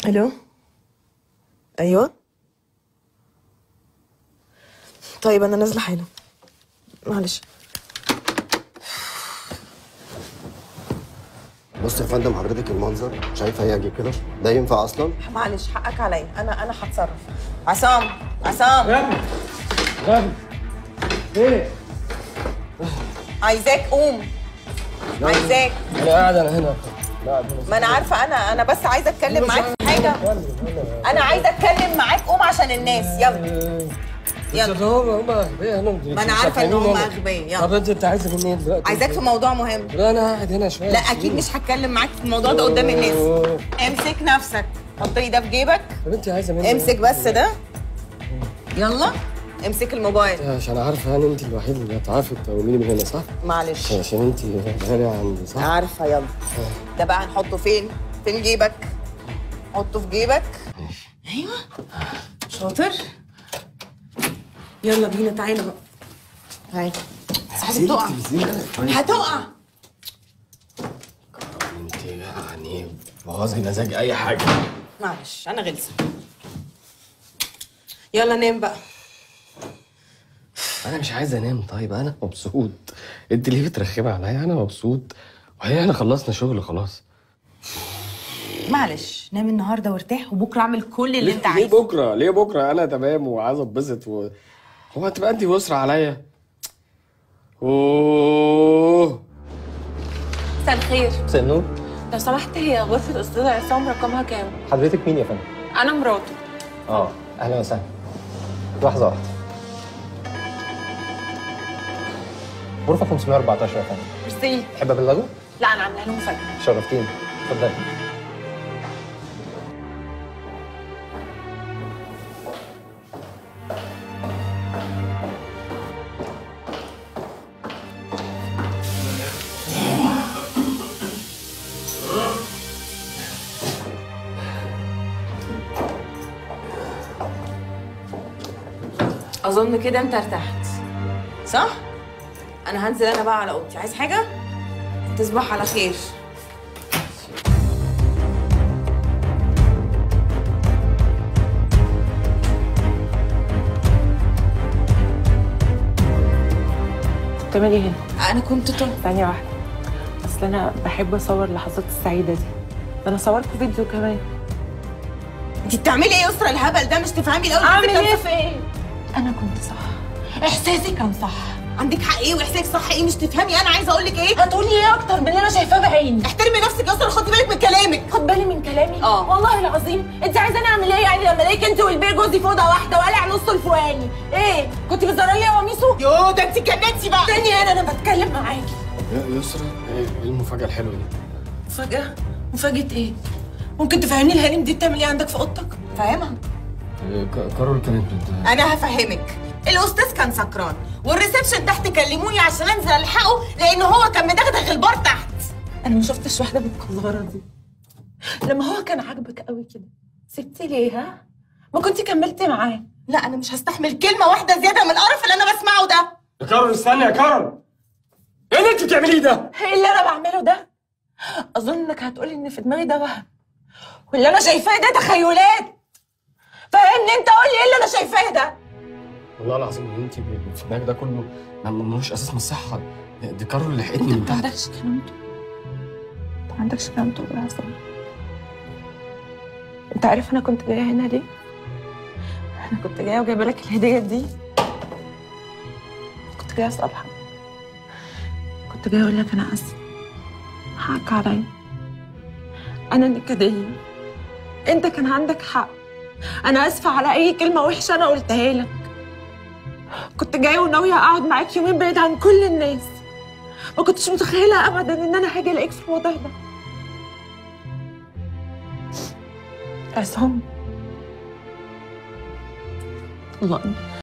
الو ايوه طيب انا نازله حالا معلش بص يا فندم حضرتك المنظر شايف هيعجب كده ده ينفع اصلا معلش حقك عليا انا انا هتصرف عصام عصام يا ابني يا ابني ايه؟ عايزاك قوم عايزاك انا قاعد انا هنا قاعد هنا ما انا عارفه انا انا بس عايزه اتكلم معاك في حاجه انا عايزه اتكلم معاك قوم عشان الناس يلا يلا. يلا هم هم اغبياء انا ما أنا عارفة إن هم أغبياء، يلا. طب انت انت عايزه مني ايه دلوقتي؟ عايزاك في موضوع مهم لا انا قاعد هنا شويه لا اكيد مش هتكلم معاك في الموضوع ده قدام الناس أوه. امسك نفسك حط لي ده في جيبك طب انت عايزه مني امسك بس ده يلا امسك الموبايل إيه؟ عشان عارفه يعني انت الوحيد اللي هتعرفي تقوميني من هنا صح؟ معلش عشان انت غاليه عندي صح؟ عارفه يلا ده بقى هنحطه فين فين جيبك حطه في جيبك ايوه شاطر يلا بينا تعالى بقى تعالى بس عايزك تقع هتقع انت يعني بوظي مزاج اي حاجه معلش انا غلسه يلا نام بقى انا مش عايز انام طيب انا مبسوط انت ليه بترخمي عليا انا مبسوط وهي احنا خلصنا شغل خلاص معلش نام النهارده وارتاح وبكره اعمل كل اللي انت ليه عايزه بكره ليه بكره انا تمام وعايز اتبسط و... هو هتبقى انت بسرعه عليا اوه مساء الخير مساء النور لو سمحت هي غرفة أستاذ عصام رقمها كام؟ حضرتك مين يا فندم؟ أنا مراته اه اهلا وسهلا لحظة واحدة غرفة 514 يا فندم ميرسي تحب ابلغه؟ لا أنا عاملة لهم مفاجأة شرفتيني اتفضلي اظن كده انت ارتحت صح انا هنزل انا بقى على اوضتي عايز حاجه تصبح على خير بتعملي هنا؟ انا كنت طب ثانية واحدة أصل أنا بحب أصور اللحظات السعيدة دي ده أنا صورت فيديو كمان انت بتعملي ايه يا يسرا الهبل ده مش تفهمي الاول أعمل إزاي إيه كان في إيه؟ أنا كنت صح إحساسي كان صح عندك حق ايه واحساسك صح ايه مش تفهمي انا عايزه اقول لك ايه هتقولي إيه أكتر من اللي أنا شايفاه بعيني؟ احترمي نفسك يا يسرا خدي بالك من كلامك خد بالي من كلامي آه. والله العظيم انت عايزاني اعمل ايه يعني لما الاقيك انت والبيه جوزي في اوضه واحده وقلع نص الفوقاني ايه كنت بتزرري لي يا قميصه يو ده انت اتجننتي بقى تاني انا انا بتكلم معاكي يا يسرا ايه إيه المفاجاه الحلوه دي مفاجاه مفاجاه ايه ممكن تفهمني الهانم دي بتعمل ايه عندك في اوضتك فاهمها إيه، ك- كارول كانت بت... انا هفهمك الاستاذ كان سكران والريسبشن تحت كلموني عشان انزل الحقه لان هو كان مدغدغ البار تحت انا ما شفتش واحده بالقذاره دي لما هو كان عاجبك قوي كده سبتي ليه ها ما كنتي كملتي معاه لا انا مش هستحمل كلمه واحده زياده من القرف اللي انا بسمعه ده يا كارول استني يا كارول ايه اللي انت بتعمليه ده؟ ايه اللي انا بعمله ده اظن انك هتقولي ان في دماغي ده وهم واللي انا شايفاه ده تخيلات فاهمني انت قول لي ايه اللي انا شايفاه ده والله العظيم ان انت ب- في دماغك ده كله ما- ملوش اساس من الصحه دي كارول اللي لحقتني من انت ما تحت عندكش كلام تقول انت ما عندكش كلام تقول يا عصام انت عارف انا كنت جايه هنا ليه انا كنت جايه وجايبه لك الهديه دي كنت جايه اصالحك كنت جايه اقول لك انا اسفه حقك عليا انا نكديه انت كان عندك حق انا اسفه على اي كلمه وحشه انا قلتها لك كنت جايه وناويه اقعد معاك يومين بعيد عن كل الناس ما كنتش متخيله ابدا ان انا هاجي الاقيك في الوضع ده عصام الله